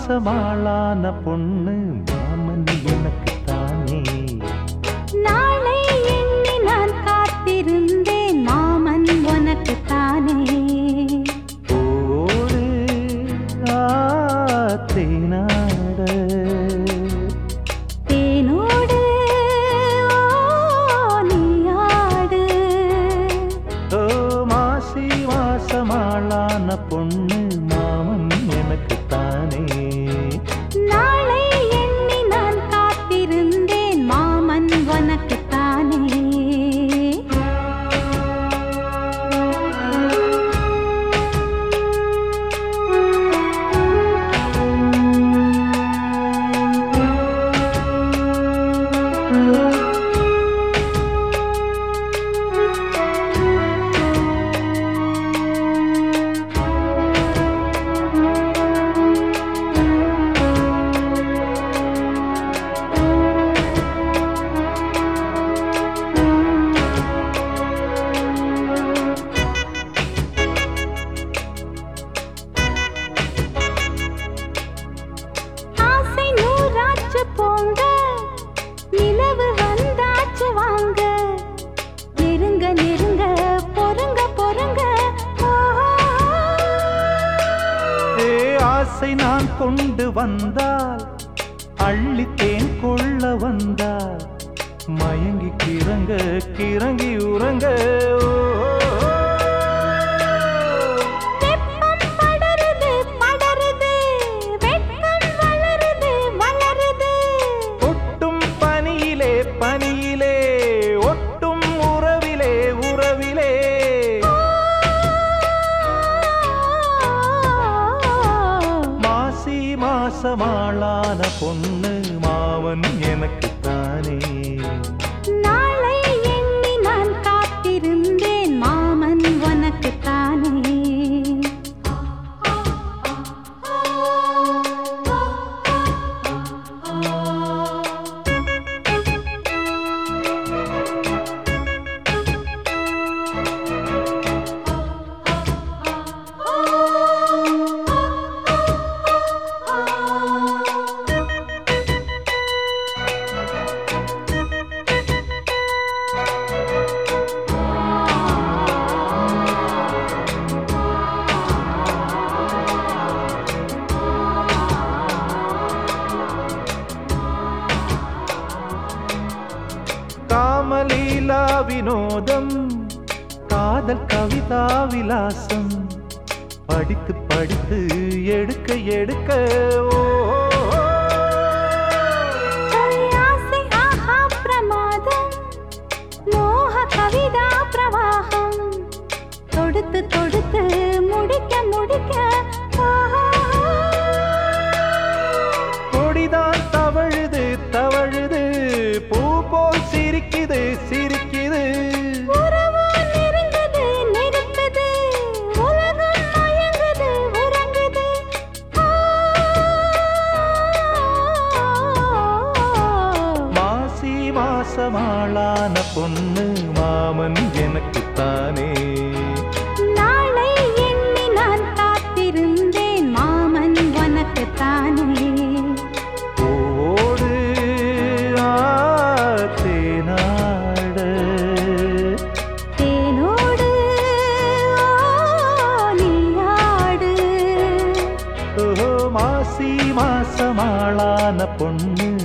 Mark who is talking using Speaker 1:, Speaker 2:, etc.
Speaker 1: மாசமாளான பொண்ணு மாமன் எனக்கு தானே
Speaker 2: நாளை எண்ணி நான் காத்திருந்தேன் மாமன் உனக்கு தானே
Speaker 1: ஓடு ஆத்தேனாட
Speaker 2: தேனோடு ஓ, நீயாடு
Speaker 1: ஓ மாசி மாசமாளான பொண்ணு மாமன் எனக்கு தானே
Speaker 2: நாளை எண்ணி நான் காத்திருந்தேன் மாமன் உனக்கு தானே ஆசை நூறாச்சு போங்க நிலவு வந்தாச்சு வாங்க நெருங்க நெருங்க பொறுங்க பொறுங்க ஆஹா.
Speaker 1: ஏ ஆசை நான் கொண்டு வந்தால் அள்ளித்தேன் கொள்ள வந்தால் மயங்கி கிறங்க கிறங்கி உறங்க ஓ,
Speaker 2: வெப்பம் படருது படருது வெட்கம் வளருது வளருது
Speaker 1: ஒட்டும் பனியிலே பனியிலே ஒட்டும் உறவிலே உறவிலே மாசி மாசமாளான பொண்ணு மாவன் எனக்கு தானே
Speaker 2: நாளை எண்ணி நான் காத்திருந்தேன் மாமன் உனக்கு தானே
Speaker 1: காமலீலா வினோதம் காதல் கவிதா விலாசம் படித்து படித்து எடுக்க எடுக்க ஓ,
Speaker 2: ஆசை ஆஹா பிரமாதம் மோக கவிதா பிரவாகம் தொடுத்து தொடுத்து முடிக்க முடிக்க ஆஹா.
Speaker 1: கொடிதான் தவழுது தவழுது பூ போல் சிரிக்குது சிரிக்குது
Speaker 2: உறவோ நெருங்குது நெருக்குது உலகம் மயங்குது உறங்குது ஆ.
Speaker 1: மாசி மாசமாளான பொண்ணு மாமன் எனக்கு தானே
Speaker 2: நாளை எண்ணி நான் காத்திருந்தேன் மாமன் உனக்கு தானே
Speaker 1: ஓடு ஆத்தேனாட
Speaker 2: தேனோடு ஓ, நீயாடு
Speaker 1: ஓ மாசி மாசமாளான பொண்ணு